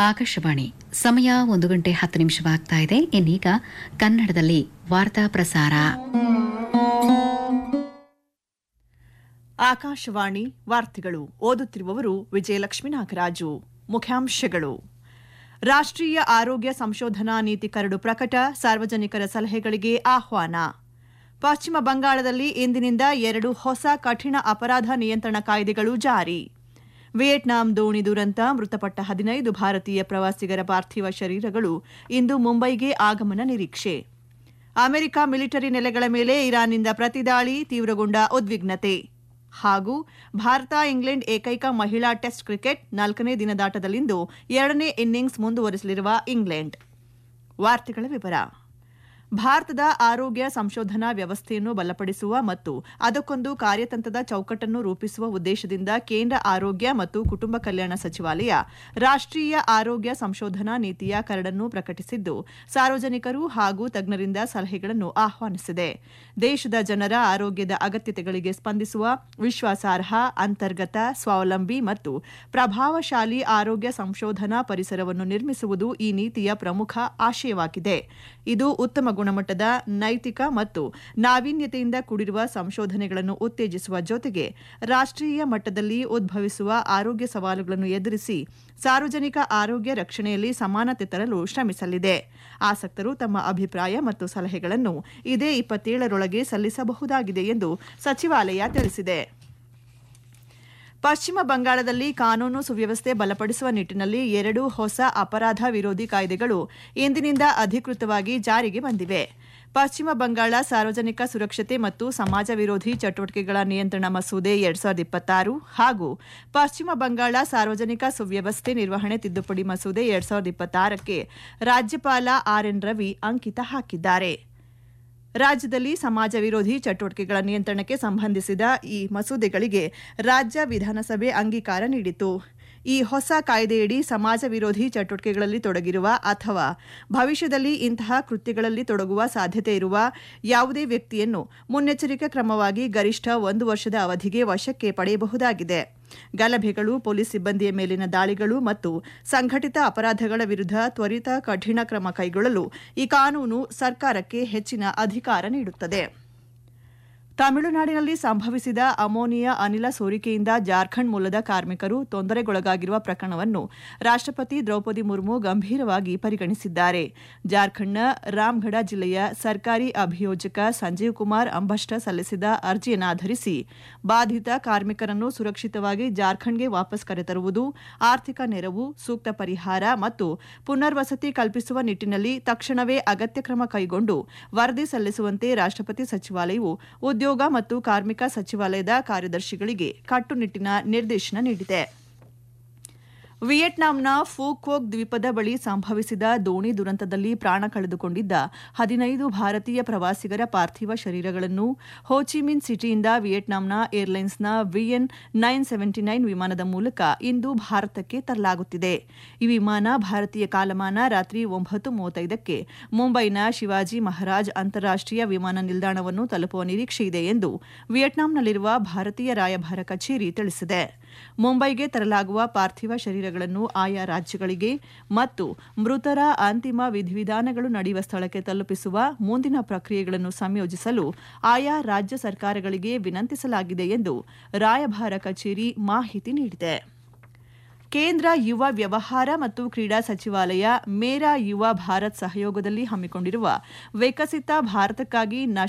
ಆಕಾಶವಾಣಿ ಸಮಯ ಒಂದು ಗಂಟೆ ಹತ್ತು ನಿಮಿಷವಾಗ್ತಾ ಇದೆ ಇನ್ನೀಗ ಕನ್ನಡದಲ್ಲಿ ವಾರ್ತಾ ಪ್ರಸಾರ ಆಕಾಶವಾಣಿ ವಾರ್ತೆಗಳು ಓದುತ್ತಿರುವವರು ವಿಜಯಲಕ್ಷ್ಮಿ ನಾಗರಾಜು ಮುಖ್ಯಾಂಶಗಳು ರಾಷ್ಟ್ರೀಯ ಆರೋಗ್ಯ ಸಂಶೋಧನಾ ನೀತಿ ಕರಡು ಪ್ರಕಟ ಸಾರ್ವಜನಿಕರ ಸಲಹೆಗಳಿಗೆ ಆಹ್ವಾನ ಪಶ್ಚಿಮ ಬಂಗಾಳದಲ್ಲಿ ಇಂದಿನಿಂದ ಎರಡು ಹೊಸ ಕಠಿಣ ಅಪರಾಧ ನಿಯಂತ್ರಣ ಕಾಯ್ದೆಗಳು ಜಾರಿ ವಿಯೆಟ್ನಾಂ ದೋಣಿ ದುರಂತ ಮೃತಪಟ್ಟ ಹದಿನೈದು ಭಾರತೀಯ ಪ್ರವಾಸಿಗರ ಪಾರ್ಥಿವ ಶರೀರಗಳು ಇಂದು ಮುಂಬೈಗೆ ಆಗಮನ ನಿರೀಕ್ಷೆ ಅಮೆರಿಕ ಮಿಲಿಟರಿ ನೆಲೆಗಳ ಮೇಲೆ ಇರಾನ್ನಿಂದ ಪ್ರತಿದಾಳಿ ತೀವ್ರಗೊಂಡ ಉದ್ವಿಗ್ನತೆ ಹಾಗೂ ಭಾರತ ಇಂಗ್ಲೆಂಡ್ ಏಕೈಕ ಮಹಿಳಾ ಟೆಸ್ಟ್ ಕ್ರಿಕೆಟ್ ನಾಲ್ಕನೇ ದಿನದಾಟದಲ್ಲಿಂದು ಎರಡನೇ ಇನ್ನಿಂಗ್ಸ್ ಮುಂದುವರೆಸಲಿರುವ ಇಂಗ್ಲೆಂಡ್ ವಾರ್ತೆಗಳ ವಿವರ ಭಾರತದ ಆರೋಗ್ಯ ಸಂಶೋಧನಾ ವ್ಯವಸ್ಥೆಯನ್ನು ಬಲಪಡಿಸುವ ಮತ್ತು ಅದಕ್ಕೊಂದು ಕಾರ್ಯತಂತ್ರದ ಚೌಕಟ್ಟನ್ನು ರೂಪಿಸುವ ಉದ್ದೇಶದಿಂದ ಕೇಂದ್ರ ಆರೋಗ್ಯ ಮತ್ತು ಕುಟುಂಬ ಕಲ್ಯಾಣ ಸಚಿವಾಲಯ ರಾಷ್ಟ್ರೀಯ ಆರೋಗ್ಯ ಸಂಶೋಧನಾ ನೀತಿಯ ಕರಡನ್ನು ಪ್ರಕಟಿಸಿದ್ದು ಸಾರ್ವಜನಿಕರು ಹಾಗೂ ತಜ್ಞರಿಂದ ಸಲಹೆಗಳನ್ನು ಆಹ್ವಾನಿಸಿದೆ ದೇಶದ ಜನರ ಆರೋಗ್ಯದ ಅಗತ್ಯತೆಗಳಿಗೆ ಸ್ಪಂದಿಸುವ ವಿಶ್ವಾಸಾರ್ಹ ಅಂತರ್ಗತ ಸ್ವಾವಲಂಬಿ ಮತ್ತು ಪ್ರಭಾವಶಾಲಿ ಆರೋಗ್ಯ ಸಂಶೋಧನಾ ಪರಿಸರವನ್ನು ನಿರ್ಮಿಸುವುದು ಈ ನೀತಿಯ ಪ್ರಮುಖ ಆಶಯವಾಗಿದೆ ಇದು ಉತ್ತಮ ಗುಣಮಟ್ಟದ ನೈತಿಕ ಮತ್ತು ನಾವೀನ್ಯತೆಯಿಂದ ಕೂಡಿರುವ ಸಂಶೋಧನೆಗಳನ್ನು ಉತ್ತೇಜಿಸುವ ಜೊತೆಗೆ ರಾಷ್ಟ್ರೀಯ ಮಟ್ಟದಲ್ಲಿ ಉದ್ಭವಿಸುವ ಆರೋಗ್ಯ ಸವಾಲುಗಳನ್ನು ಎದುರಿಸಿ ಸಾರ್ವಜನಿಕ ಆರೋಗ್ಯ ರಕ್ಷಣೆಯಲ್ಲಿ ಸಮಾನತೆ ತರಲು ಶ್ರಮಿಸಲಿದೆ ಆಸಕ್ತರು ತಮ್ಮ ಅಭಿಪ್ರಾಯ ಮತ್ತು ಸಲಹೆಗಳನ್ನು ಇದೇ ಇಪ್ಪತ್ತೇಳರೊಳಗೆ ಸಲ್ಲಿಸಬಹುದಾಗಿದೆ ಎಂದು ಸಚಿವಾಲಯ ತಿಳಿಸಿದೆ ಪಶ್ಚಿಮ ಬಂಗಾಳದಲ್ಲಿ ಕಾನೂನು ಸುವ್ಯವಸ್ಥೆ ಬಲಪಡಿಸುವ ನಿಟ್ಟಿನಲ್ಲಿ ಎರಡು ಹೊಸ ಅಪರಾಧ ವಿರೋಧಿ ಕಾಯ್ದೆಗಳು ಇಂದಿನಿಂದ ಅಧಿಕೃತವಾಗಿ ಜಾರಿಗೆ ಬಂದಿವೆ ಪಶ್ಚಿಮ ಬಂಗಾಳ ಸಾರ್ವಜನಿಕ ಸುರಕ್ಷತೆ ಮತ್ತು ಸಮಾಜ ವಿರೋಧಿ ಚಟುವಟಿಕೆಗಳ ನಿಯಂತ್ರಣ ಮಸೂದೆ ಎರಡ್ ಸಾವಿರದ ಇಪ್ಪತ್ತಾರು ಹಾಗೂ ಪಶ್ಚಿಮ ಬಂಗಾಳ ಸಾರ್ವಜನಿಕ ಸುವ್ಯವಸ್ಥೆ ನಿರ್ವಹಣೆ ತಿದ್ದುಪಡಿ ಮಸೂದೆ ಎರಡ್ ಸಾವಿರದ ಇಪ್ಪತ್ತಾರಕ್ಕೆ ರಾಜ್ಯಪಾಲ ಆರ್ಎನ್ ರವಿ ಅಂಕಿತ ಹಾಕಿದ್ದಾರೆ ರಾಜ್ಯದಲ್ಲಿ ಸಮಾಜ ವಿರೋಧಿ ಚಟುವಟಿಕೆಗಳ ನಿಯಂತ್ರಣಕ್ಕೆ ಸಂಬಂಧಿಸಿದ ಈ ಮಸೂದೆಗಳಿಗೆ ರಾಜ್ಯ ವಿಧಾನಸಭೆ ಅಂಗೀಕಾರ ನೀಡಿತು ಈ ಹೊಸ ಕಾಯ್ದೆಯಡಿ ಸಮಾಜ ವಿರೋಧಿ ಚಟುವಟಿಕೆಗಳಲ್ಲಿ ತೊಡಗಿರುವ ಅಥವಾ ಭವಿಷ್ಯದಲ್ಲಿ ಇಂತಹ ಕೃತ್ಯಗಳಲ್ಲಿ ತೊಡಗುವ ಸಾಧ್ಯತೆ ಇರುವ ಯಾವುದೇ ವ್ಯಕ್ತಿಯನ್ನು ಮುನ್ನೆಚ್ಚರಿಕೆ ಕ್ರಮವಾಗಿ ಗರಿಷ್ಠ ಒಂದು ವರ್ಷದ ಅವಧಿಗೆ ವಶಕ್ಕೆ ಪಡೆಯಬಹುದಾಗಿದೆ ಗಲಭೆಗಳು ಪೊಲೀಸ್ ಸಿಬ್ಬಂದಿಯ ಮೇಲಿನ ದಾಳಿಗಳು ಮತ್ತು ಸಂಘಟಿತ ಅಪರಾಧಗಳ ವಿರುದ್ಧ ತ್ವರಿತ ಕಠಿಣ ಕ್ರಮ ಕೈಗೊಳ್ಳಲು ಈ ಕಾನೂನು ಸರ್ಕಾರಕ್ಕೆ ಹೆಚ್ಚಿನ ಅಧಿಕಾರ ನೀಡುತ್ತದೆ ತಮಿಳುನಾಡಿನಲ್ಲಿ ಸಂಭವಿಸಿದ ಅಮೋನಿಯಾ ಅನಿಲ ಸೋರಿಕೆಯಿಂದ ಜಾರ್ಖಂಡ್ ಮೂಲದ ಕಾರ್ಮಿಕರು ತೊಂದರೆಗೊಳಗಾಗಿರುವ ಪ್ರಕರಣವನ್ನು ರಾಷ್ಟ್ರಪತಿ ದ್ರೌಪದಿ ಮುರ್ಮು ಗಂಭೀರವಾಗಿ ಪರಿಗಣಿಸಿದ್ದಾರೆ ಜಾರ್ಖಂಡ್ನ ರಾಮ್ಗಢ ಜಿಲ್ಲೆಯ ಸರ್ಕಾರಿ ಅಭಿಯೋಜಕ ಸಂಜೀವ್ ಕುಮಾರ್ ಅಂಬಷ್ಟ ಸಲ್ಲಿಸಿದ ಅರ್ಜಿಯನ್ನಾಧರಿಸಿ ಬಾಧಿತ ಕಾರ್ಮಿಕರನ್ನು ಸುರಕ್ಷಿತವಾಗಿ ಜಾರ್ಖಂಡ್ಗೆ ವಾಪಸ್ ಕರೆತರುವುದು ಆರ್ಥಿಕ ನೆರವು ಸೂಕ್ತ ಪರಿಹಾರ ಮತ್ತು ಪುನರ್ವಸತಿ ಕಲ್ಪಿಸುವ ನಿಟ್ಟಿನಲ್ಲಿ ತಕ್ಷಣವೇ ಅಗತ್ಯ ಕ್ರಮ ಕೈಗೊಂಡು ವರದಿ ಸಲ್ಲಿಸುವಂತೆ ರಾಷ್ಟ್ರಪತಿ ಸಚಿವಾಲಯವು ಉದ್ಯೋಗ ಮತ್ತು ಕಾರ್ಮಿಕ ಸಚಿವಾಲಯದ ಕಾರ್ಯದರ್ಶಿಗಳಿಗೆ ಕಟ್ಟುನಿಟ್ಟಿನ ನಿರ್ದೇಶನ ನೀಡಿದೆ ವಿಯೆಟ್ನಾಂನ ಫೂಕೋಕ್ ದ್ವೀಪದ ಬಳಿ ಸಂಭವಿಸಿದ ದೋಣಿ ದುರಂತದಲ್ಲಿ ಪ್ರಾಣ ಕಳೆದುಕೊಂಡಿದ್ದ ಹದಿನೈದು ಭಾರತೀಯ ಪ್ರವಾಸಿಗರ ಪಾರ್ಥಿವ ಶರೀರಗಳನ್ನು ಹೋಚಿಮಿನ್ ಸಿಟಿಯಿಂದ ವಿಯೆಟ್ನಾಂನ ಏರ್ಲೈನ್ಸ್ನ ವಿಎನ್ ನೈನ್ ಸೆವೆಂಟಿ ನೈನ್ ವಿಮಾನದ ಮೂಲಕ ಇಂದು ಭಾರತಕ್ಕೆ ತರಲಾಗುತ್ತಿದೆ ಈ ವಿಮಾನ ಭಾರತೀಯ ಕಾಲಮಾನ ರಾತ್ರಿ ಒಂಬತ್ತು ಮೂವತ್ತೈದಕ್ಕೆ ಮುಂಬೈನ ಶಿವಾಜಿ ಮಹಾರಾಜ್ ಅಂತಾರಾಷ್ಟೀಯ ವಿಮಾನ ನಿಲ್ದಾಣವನ್ನು ತಲುಪುವ ನಿರೀಕ್ಷೆಯಿದೆ ಎಂದು ವಿಯೆಟ್ನಾಂನಲ್ಲಿರುವ ಭಾರತೀಯ ರಾಯಭಾರ ಕಚೇರಿ ತಿಳಿಸಿದೆ ಮುಂಬೈಗೆ ತರಲಾಗುವ ಪಾರ್ಥಿವ ಶರೀರಗಳನ್ನು ಆಯಾ ರಾಜ್ಯಗಳಿಗೆ ಮತ್ತು ಮೃತರ ಅಂತಿಮ ವಿಧಿವಿಧಾನಗಳು ನಡೆಯುವ ಸ್ಥಳಕ್ಕೆ ತಲುಪಿಸುವ ಮುಂದಿನ ಪ್ರಕ್ರಿಯೆಗಳನ್ನು ಸಂಯೋಜಿಸಲು ಆಯಾ ರಾಜ್ಯ ಸರ್ಕಾರಗಳಿಗೆ ವಿನಂತಿಸಲಾಗಿದೆ ಎಂದು ರಾಯಭಾರ ಕಚೇರಿ ಮಾಹಿತಿ ನೀಡಿದೆ ಕೇಂದ್ರ ಯುವ ವ್ಯವಹಾರ ಮತ್ತು ಕ್ರೀಡಾ ಸಚಿವಾಲಯ ಮೇರಾ ಯುವ ಭಾರತ್ ಸಹಯೋಗದಲ್ಲಿ ಹಮ್ಮಿಕೊಂಡಿರುವ ವಿಕಸಿತ ಭಾರತಕ್ಕಾಗಿ